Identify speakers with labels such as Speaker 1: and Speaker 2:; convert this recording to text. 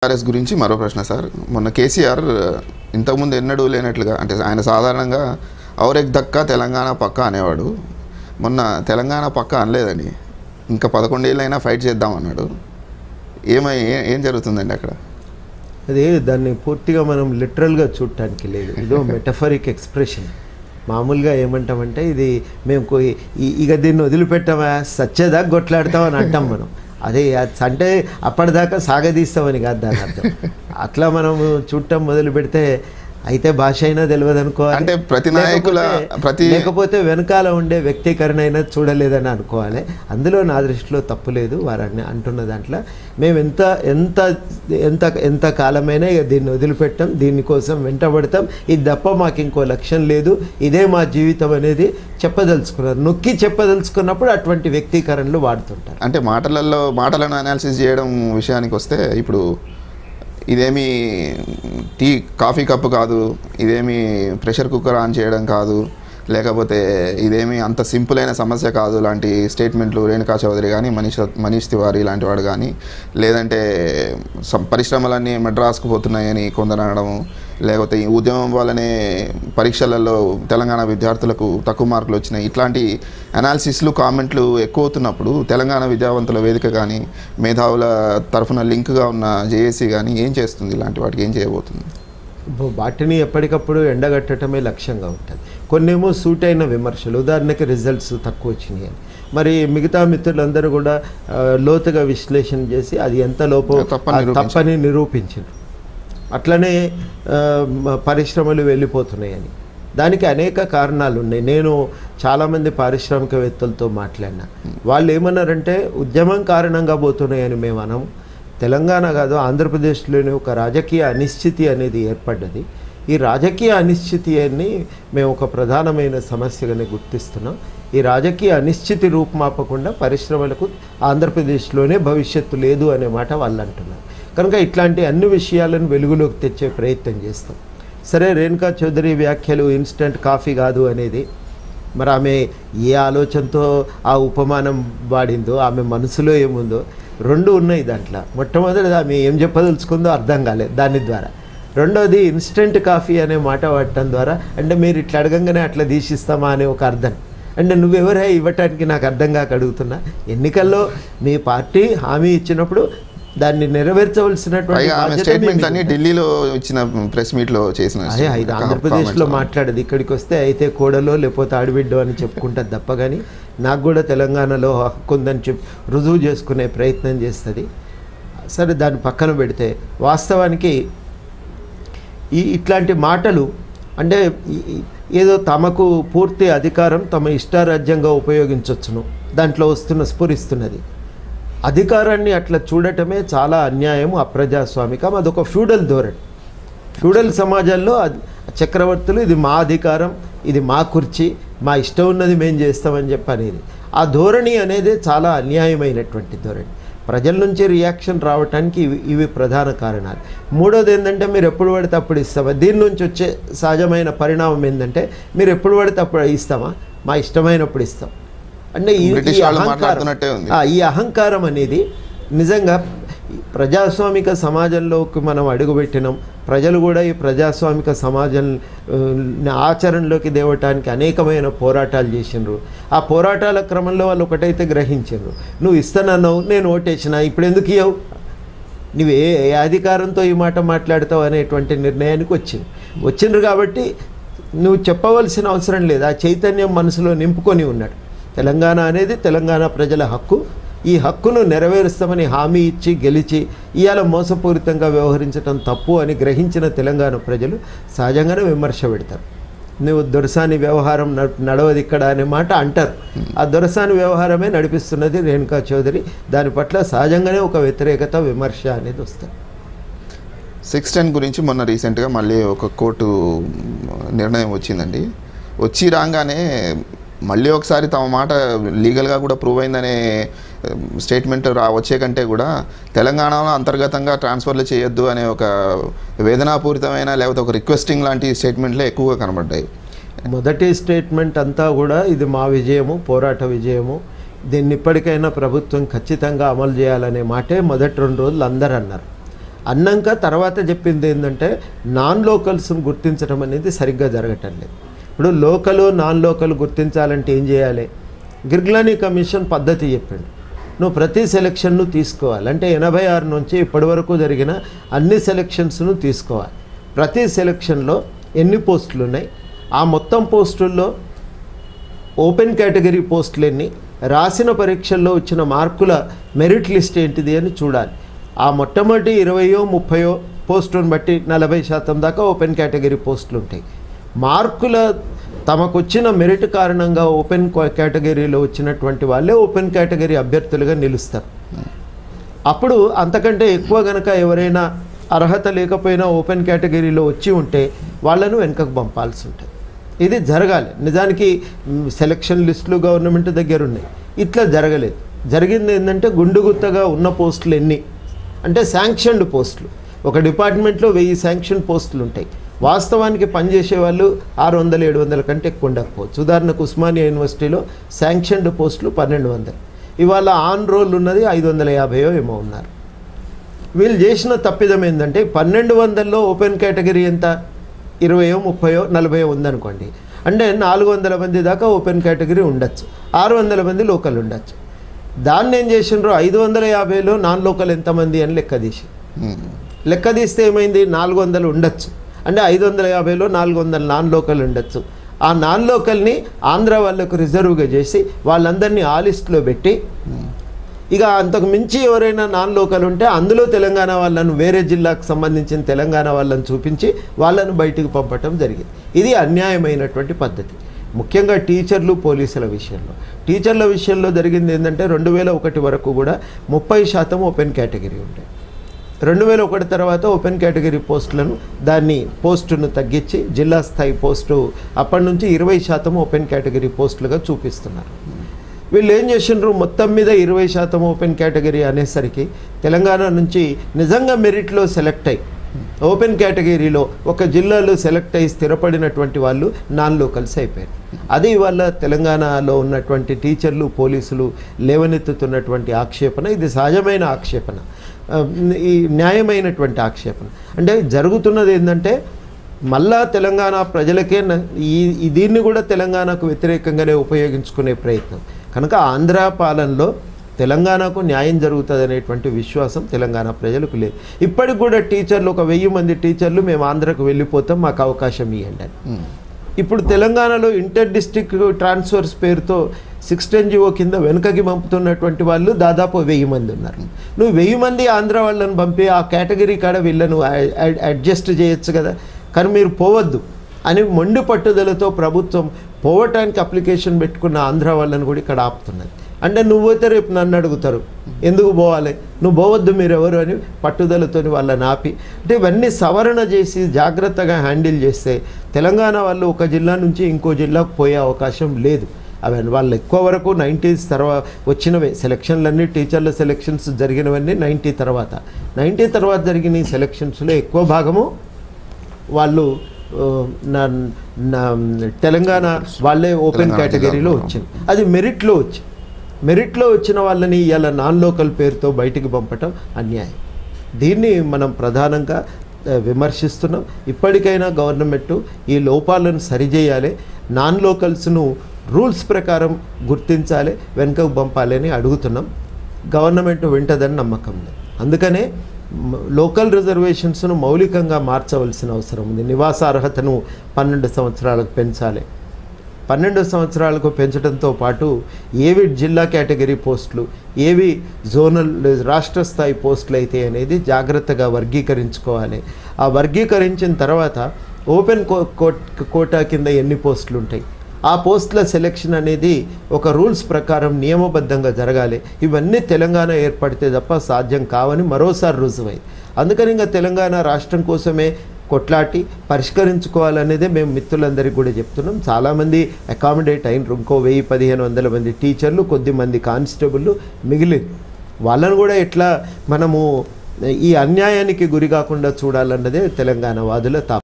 Speaker 1: TRS గురించి మరో ప్రశ్న సార్ మొన్న కేసీఆర్ ఇంతకుముందు ఎన్నడూ లేనట్లుగా అంటే ఆయన సాధారణంగా ఔరెక్ దక్క తెలంగాణ పక్క అనేవాడు మొన్న తెలంగాణ పక్క అనలేదని ఇంకా పదకొండేళ్ళైనా ఫైట్ చేద్దాం అన్నాడు ఏమై ఏ- ఏం జరుగుతుందండి అక్కడ
Speaker 2: అదే దాన్ని పూర్తిగా మనం లిటరల్గా చూడటానికి లేదు ఇదో మెటఫరిక్ ఎక్స్ప్రెషన్ మామూలుగా ఏమంటామంటే ఇది మేము కొ- ఈ- ఇక దీన్ని వదిలిపెట్టామా సచ్చేదాకా కొట్లాడతామని అంటాం మనం అదే అది అంటే అప్పటిదాకా సాగదీస్తామని కాదు దాని అర్థం అట్లా మనం చూడటం మొదలు పెడితే అయితే భాష అయినా తెలియదు అనుకోవాలి
Speaker 1: అంటే ప్రతి నాయకుల
Speaker 2: లేకపోతే-
Speaker 1: ప్రతి
Speaker 2: లేకపోతే వెనకాల ఉండే వ్యక్తీకరణ అయినా చూడలేదని అనుకోవాలి అందులో నా దృష్టిలో తప్పు లేదు వారని అంటున్న దాంట్లో మేము ఎంత ఎంత ఎంత ఎంత కాలమైనా ఇక దీన్ని వదిలిపెట్టాం దీనికోసం వెంటబడతాం ఇది తప్ప మాకు ఇంకో లక్ష్యం లేదు ఇదే మా జీవితం అనేది చెప్పదలుచుకున్నారు నొక్కి చెప్పదలుచుకున్నప్పుడు అటువంటి వ్యక్తీకరణలు వాడుతుంటారు
Speaker 1: అంటే మాటలలో మాటలను అనాలిసిస్ చేయడం విషయానికి వస్తే ఇప్పుడు ఇదేమి టీ కాఫీ కప్పు కాదు ఇదేమి ప్రెషర్ కుక్కర్ ఆన్ చేయడం కాదు లేకపోతే ఇదేమి అంత సింపుల్ అయిన సమస్య కాదు లాంటి స్టేట్మెంట్లు రేణుకా చౌదరి కానీ మనీష్ మనీష్ తివారీ లాంటి వాడు కానీ లేదంటే సం- పరిశ్రమలన్నీ మెడ్రాస్కు పోతున్నాయని కొందరు అనడం లేకపోతే ఈ ఉద్యమం వల్లనే పరీక్షలలో తెలంగాణ విద్యార్థులకు తక్కువ మార్కులు వచ్చినాయి ఇట్లాంటి అనాలిసిస్లు కామెంట్లు ఎక్కువ అవుతున్నప్పుడు తెలంగాణ విద్యావంతుల వేదిక కానీ మేధావుల తరఫున లింక్గా ఉన్న జేఏసీ కానీ ఏం చేస్తుంది ఇలాంటి వాటికి ఏం చేయబోతుంది
Speaker 2: బ- వాటిని ఎప్పటికప్పుడు ఎండగట్టడమే లక్ష్యంగా ఉంటుంది కొన్నేమో సూట్ అయిన విమర్శలు ఉదాహరణకి రిజల్ట్స్ తక్కువ వచ్చినాయి అని మరి మిగతా మిత్రులందరూ కూడా ఆ, లోతుగా విశ్లేషణ చేసి అది ఎంత లోపం
Speaker 1: తప్పని
Speaker 2: ఆ
Speaker 1: నిరూపించారు.
Speaker 2: తప్పని నిరూపించారు అట్లనే ఆ, మ- పరిశ్రమలు వెళ్ళిపోతున్నాయని దానికి అనేక కారణాలు ఉన్నాయి నేను చాలామంది పారిశ్రామికవేత్తలతో మాట్లాడినా వాళ్ళు ఏమన్నారంటే ఉద్యమం కారణంగా పోతున్నాయని మేము అనము తెలంగాణ కాదు ఆంధ్రప్రదేశ్లోని ఒక రాజకీయ అనిశ్చితి అనేది ఏర్పడ్డది ఈ రాజకీయ అనిశ్చితిని మేము ఒక ప్రధానమైన సమస్యగానే గుర్తిస్తున్నాం ఈ రాజకీయ అనిశ్చితి రూపుమాపకుండా పరిశ్రమలకు ఆంధ్రప్రదేశ్లోనే భవిష్యత్తు లేదు అనే మాట వాళ్ళు అంటున్నారు కనుక ఇట్లాంటి అన్ని విషయాలను వెలుగులోకి తెచ్చే ప్రయత్నం చేస్తాం సరే రేణుకా చౌదరి వ్యాఖ్యలు ఇన్స్టంట్ కాఫీ కాదు అనేది మరి ఆమె ఏ ఆలోచనతో ఆ ఉపమానం వాడిందో ఆమె మనసులో ఏముందో రెండు ఉన్నాయి దాంట్లో మొట్టమొదటిది ఆమె ఏం చెప్పదలుచుకుందో అర్థం కాలేదు దాని ద్వారా రెండోది ఇన్స్టెంట్ కాఫీ అనే మాట వాడటం ద్వారా అంటే మీరు ఇట్లా అడగంగానే అట్లా తీసిస్తామా అనే ఒక అర్థం అంటే నువ్వెవరే ఇవ్వటానికి నాకు అర్థం కాక అడుగుతున్నా ఎన్నికల్లో మీ పార్టీ హామీ ఇచ్చినప్పుడు దాన్ని నెరవేర్చవలసినటువంటి
Speaker 1: పైగా ఆమె
Speaker 2: బాధ్యత మీ
Speaker 1: స్టేట్మెంట్
Speaker 2: మీద
Speaker 1: అన్ని ఢిల్లీలో ఇచ్చిన ప్రెస్ మీట్లో చేసిన
Speaker 2: అదే ఇది
Speaker 1: కా-
Speaker 2: ఆంధ్రప్రదేశ్లో
Speaker 1: comments.
Speaker 2: మాట్లాడదు ఇక్కడికి వస్తే అయితే కోడలో లేకపోతే ఆడబిడ్డో అని చెప్పుకుంటుంది తప్ప కానీ నాకు కూడా తెలంగాణలో హక్కు ఉందని చెప్పి రుజువు చేసుకునే ప్రయత్నం చేస్తుంది సరే దాన్ని పక్కన పెడితే వాస్తవానికి ఈ ఇట్లాంటి మాటలు అంటే ఈ- ఈ- ఏదో తమకు పూర్తి అధికారం తమ ఇష్టారాజ్యంగా ఉపయోగించవచ్చును దాంట్లో వస్తున్న స్ఫురిస్తున్నది అధికారాన్ని అట్లా చూడటమే చాలా అన్యాయం అప్రజాస్వామికం అదొక ఫ్యూడల్ ధోరణి ఫ్యూడల్ సమాజాల్లో అది చక్రవర్తులు ఇది మా అధికారం ఇది మా కుర్చీ మా ఇష్టం ఉన్నది మేము చేస్తామని చెప్పి అనేది ఆ ధోరణి అనేది చాలా అన్యాయమైనటువంటి ధోరణి ప్రజల నుంచి రియాక్షన్ రావడానికి ఇవి ఇవి ప్రధాన కారణాలు మూడోది ఏంటంటే మీరు ఎప్పుడు పడితే అప్పుడు ఇస్తామా దీని నుంచి వచ్చే సహజమైన పరిణామం ఏంటంటే మీరు ఎప్పుడు పడితే అప్పుడు ఇస్తామా మా ఇష్టమైనప్పుడు ఇస్తాం అంటే ఈ- ఈ
Speaker 1: బ్రిటిష్ వాళ్ళు
Speaker 2: అహంకారం-
Speaker 1: మాట్లాడుతున్నట్టే ఉంది.
Speaker 2: ఆ, ఈ అహంకారం అనేది నిజంగా ఈ ప్రజాస్వామిక సమాజంలోకి మనం అడుగుపెట్టినాం ప్రజలు కూడా ఈ ప్రజాస్వామిక సమాజం ఆ, ఆచరణలోకి తేవటానికి అనేకమైన పోరాటాలు చేసిండ్రు ఆ పోరాటాల క్రమంలో వాళ్ళు ఒకటైతే గ్రహించిండ్రు నువ్వు ఇస్తానన్నావు నేను ఓటేసిన ఇప్పుడు ఎందుకు ఇవ్వవు నువ్వు ఏ ఏ అధికారంతో ఈ మాట మాట్లాడతావు అనేటువంటి నిర్ణయానికి వచ్చింది వచ్చిండ్రు కాబట్టి నువ్వు చెప్పవలసిన అవసరం లేదు ఆ చైతన్యం మనసులో నింపుకొని ఉన్నాడు తెలంగాణ అనేది తెలంగాణ ప్రజల హక్కు ఈ హక్కును నెరవేరుస్తామని హామీ ఇచ్చి గెలిచి ఇవాళ మోసపూరితంగా వ్యవహరించడం తప్పు అని గ్రహించిన తెలంగాణ ప్రజలు సహజంగానే విమర్శ పెడతారు నువ్వు దొరసాని వ్యవహారం నడ- నడవదు ఇక్కడ అనే మాట అంటారు ఆ దొరసాని వ్యవహారమే నడిపిస్తున్నది రేణుకా చౌదరి దాని పట్ల సహజంగానే ఒక వ్యతిరేకత విమర్శ అనేది వస్తుంది
Speaker 1: సిక్స్ టెన్ గురించి మొన్న రీసెంట్గా మళ్ళీ ఒక కోర్టు నిర్ణయం వచ్చిందండి వచ్చి రాగానే మళ్ళీ ఒకసారి తమ మాట లీగల్గా కూడా ప్రూవ్ అయిందనే స్టేట్మెంట్ రా వచ్చే కంటే కూడా తెలంగాణలో అంతర్గతంగా ట్రాన్స్ఫర్లు చేయొద్దు అనే ఒక వేదనాపూరితమైన లేకపోతే ఒక రిక్వెస్టింగ్ లాంటి స్టేట్మెంట్లే ఎక్కువగా కనబడ్డాయి
Speaker 2: మొదటి స్టేట్మెంట్ అంతా కూడా ఇది మా విజయము పోరాట విజయము దీన్ని ఇప్పటికైనా ప్రభుత్వం ఖచ్చితంగా అమలు చేయాలనే మాటే మొదటి రెండు రోజులు అందరూ అన్నారు అన్నాక తర్వాత చెప్పింది ఏంటంటే నాన్ లోకల్స్ని గుర్తించడం అనేది సరిగ్గా జరగటం లేదు ఇప్పుడు లోకల్ నాన్ లోకల్ గుర్తించాలంటే ఏం చేయాలి గిర్గ్లానీ కమిషన్ పద్ధతి చెప్పిండు నువ్వు ప్రతి సెలక్షన్ను తీసుకోవాలి అంటే ఎనభై ఆరు నుంచి ఇప్పటి వరకు జరిగిన అన్ని సెలక్షన్స్ను తీసుకోవాలి ప్రతి సెలక్షన్లో ఎన్ని పోస్టులు ఉన్నాయి ఆ మొత్తం పోస్టుల్లో ఓపెన్ కేటగిరీ పోస్టులు ఎన్ని రాసిన పరీక్షల్లో వచ్చిన మార్కుల మెరిట్ లిస్ట్ ఏంటిది అని చూడాలి ఆ మొట్టమొదటి ఇరవయో ముప్పయో పోస్టులను బట్టి నలభై శాతం దాకా ఓపెన్ కేటగిరీ పోస్టులు ఉంటాయి మార్కుల తమకు వచ్చిన మెరిట్ కారణంగా ఓపెన్ కేటగిరీలో వచ్చినటువంటి వాళ్ళే ఓపెన్ కేటగిరీ అభ్యర్థులుగా నిలుస్తారు అప్పుడు అంతకంటే ఎక్కువ గనక ఎవరైనా అర్హత లేకపోయినా ఓపెన్ కేటగిరీలో వచ్చి ఉంటే వాళ్ళను వెనుకకు పంపాల్సి ఉంటుంది ఇది జరగాలి నిజానికి మ్, సెలక్షన్ లిస్టులు గవర్నమెంట్ దగ్గర ఉన్నాయి ఇట్లా జరగలేదు జరిగింది ఏంటంటే గుండుగుత్తగా ఉన్న పోస్టులు ఎన్ని అంటే శాంక్షన్డ్ పోస్టులు ఒక డిపార్ట్మెంట్లో వెయ్యి శాంక్షన్ పోస్టులు ఉంటాయి వాస్తవానికి పనిచేసే వాళ్ళు ఆరు వందలు ఏడు వందల కంటే ఎక్కువ ఉండకపోవచ్చు ఉదాహరణకు ఉస్మానియా యూనివర్సిటీలో శాంక్షన్డ్ పోస్టులు పన్నెండు వందలు ఇవాళ ఆన్ రోల్ ఉన్నది ఐదు వందల యాభైయో ఏమో ఉన్నారు వీళ్ళు చేసిన తప్పిదం ఏంటంటే పన్నెండు వందల్లో ఓపెన్ కేటగిరీ ఎంత ఇరవయో ముప్పయో నలభయో ఉందనుకోండి అంటే నాలుగు వందల మంది దాకా ఓపెన్ కేటగిరీ ఉండొచ్చు ఆరు వందల మంది లోకల్ ఉండొచ్చు దాన్ని ఏం చేసిండ్రు ఐదు వందల యాభైలో నాన్ లోకల్ ఎంతమంది అని లెక్క తీసి
Speaker 1: ఉమ్.
Speaker 2: లెక్క తీస్తే ఏమైంది నాలుగు వందలు ఉండొచ్చు అంటే ఐదు వందల యాభైలో నాలుగు వందల నాన్ లోకల్ ఉండొచ్చు ఆ నాన్ లోకల్ని ఆంధ్ర వాళ్ళకు రిజర్వ్గా చేసి వాళ్ళందరినీ ఆ లిస్టులో పెట్టి ఇక అంతకు మించి ఎవరైనా నాన్ లోకల్ ఉంటే అందులో తెలంగాణ వాళ్ళను వేరే జిల్లాకు సంబంధించిన తెలంగాణ వాళ్ళని చూపించి వాళ్ళను బయటికి పంపటం జరిగింది ఇది అన్యాయమైనటువంటి పద్ధతి ముఖ్యంగా టీచర్లు పోలీసుల విషయంలో టీచర్ల విషయంలో జరిగింది ఏంటంటే రెండు వేల ఒకటి వరకు కూడా ముప్పై శాతం ఓపెన్ కేటగిరీ ఉంటాయి రెండు వేల ఒకటి తర్వాత ఓపెన్ కేటగిరీ పోస్టులను దాన్ని పోస్టును తగ్గించి జిల్లా స్థాయి పోస్టు అప్పటి నుంచి ఇరవై శాతం ఓపెన్ కేటగిరీ పోస్టులుగా చూపిస్తున్నారు వీళ్ళు ఏం చేసిండ్రు మొత్తం మీద ఇరవై శాతం ఓపెన్ కేటగిరీ అనేసరికి తెలంగాణ నుంచి నిజంగా మెరిట్లో సెలెక్ట్ అయ్యి ఓపెన్ కేటగిరీలో ఒక జిల్లాలో సెలెక్ట్ అయ్యి స్థిరపడినటువంటి వాళ్ళు నాన్ లోకల్స్ అయిపోయారు అది ఇవాళ తెలంగాణలో ఉన్నటువంటి టీచర్లు పోలీసులు లేవనెత్తుతున్నటువంటి ఆక్షేపణ ఇది సహజమైన ఆక్షేపణ ఆ, ఈ న్యాయమైనటువంటి ఆక్షేపణ అంటే జరుగుతున్నది ఏంటంటే మళ్ళా తెలంగాణ ప్రజలకే న- ఈ ఈ దీన్ని కూడా తెలంగాణకు వ్యతిరేకంగానే ఉపయోగించుకునే ప్రయత్నం కనుక ఆంధ్ర పాలనలో తెలంగాణకు న్యాయం జరుగుతుంది అనేటువంటి విశ్వాసం తెలంగాణ ప్రజలకు లేదు ఇప్పటికి కూడా టీచర్లు ఒక వెయ్యి మంది టీచర్లు మేము ఆంధ్రకు వెళ్ళిపోతాం మాకు అవకాశం ఇవ్వండి అని
Speaker 1: ఉమ్.
Speaker 2: ఇప్పుడు తెలంగాణలో ఇంటర్ డిస్టిక్ ట్రాన్స్ఫర్స్ పేరుతో సిక్స్టెన్ జీవో కింద వెనుకకి పంపుతున్నటువంటి వాళ్ళు దాదాపు వెయ్యి మంది ఉన్నారు నువ్వు వెయ్యి మంది ఆంధ్ర వాళ్ళని పంపి ఆ కేటగిరీ కాడ వీళ్ళను అడ్- అడ్జస్ట్ చేయొచ్చు కదా కానీ మీరు పోవద్దు అని మొండి పట్టుదలతో ప్రభుత్వం పోవటానికి అప్లికేషన్ పెట్టుకున్న ఆంధ్ర వాళ్ళని కూడా ఇక్కడ ఆపుతున్నది అంటే నువ్వు పోతే రేపు నన్ను అడుగుతారు ఎందుకు పోవాలి నువ్వు పోవద్దు మీరు ఎవరు అని పట్టుదలతో వాళ్ళని ఆపి అంటే ఇవన్నీ సవరణ చేసి జాగ్రత్తగా హ్యాండిల్ చేస్తే తెలంగాణ వాళ్ళు ఒక జిల్లా నుంచి ఇంకో జిల్లాకు పోయే అవకాశం లేదు అవి వాళ్ళు ఎక్కువ వరకు నైంటీస్ తర్వాత వచ్చినవే సెలక్షన్లన్నీ టీచర్ల సెలక్షన్స్ జరిగినవన్నీ నైంటీ తర్వాత నైంటీ తర్వాత జరిగిన ఈ సెలక్షన్స్లో ఎక్కువ భాగము వాళ్ళు ఆ, నా నా తెలంగాణ వాళ్ళే ఓపెన్
Speaker 1: తెలంగాణ
Speaker 2: కేటగిరీలో
Speaker 1: జిల్లాలో.
Speaker 2: వచ్చింది అది మెరిట్లో వచ్చింది మెరిట్లో వచ్చిన వాళ్ళని ఇలా నాన్ లోకల్ పేరుతో బయటికి పంపటం అన్యాయం దీన్ని మనం ప్రధానంగా ఆ, విమర్శిస్తున్నాం ఇప్పటికైనా గవర్నమెంట్ ఈ లోపాలను సరిచేయాలి నాన్ లోకల్స్ను రూల్స్ ప్రకారం గుర్తించాలి వెనుకకు పంపాలి అని అడుగుతున్నాం గవర్నమెంట్ వింటదని నమ్మకం లేదు అందుకనే మ- లోకల్ రిజర్వేషన్స్ను మౌలికంగా మార్చవలసిన అవసరం ఉంది నివాస అర్హతను పన్నెండు సంవత్సరాలకు పెంచాలి పన్నెండు సంవత్సరాలకు పెంచడంతో పాటు ఏవి జిల్లా కేటగిరీ పోస్టులు ఏవి జోనల్ రాష్ట్ర స్థాయి పోస్టులు అయితే అనేది జాగ్రత్తగా వర్గీకరించుకోవాలి ఆ వర్గీకరించిన తర్వాత ఓపెన్ కో కోట్- కోటా కింద ఎన్ని పోస్టులు ఉంటాయి ఆ పోస్టుల సెలెక్షన్ అనేది ఒక రూల్స్ ప్రకారం నియమబద్ధంగా జరగాలి ఇవన్నీ తెలంగాణ ఏర్పడితే తప్ప సాధ్యం కావని మరోసారి రుజువైంది అందుకని ఇంకా తెలంగాణ రాష్ట్రం కోసమే కొట్లాటి పరిష్కరించుకోవాలనేదే మేము మిత్రులందరికీ కూడా చెప్తున్నాం చాలామంది అకామిడేట్ అయినరు ఇంకో వెయ్యి పదిహేను వందల మంది టీచర్లు కొద్ది మంది కానిస్టేబుల్ మిగిలి వాళ్ళను కూడా ఎట్లా మనము ఈ అన్యాయానికి గురి కాకుండా చూడాలన్నదే తెలంగాణ వాదుల తా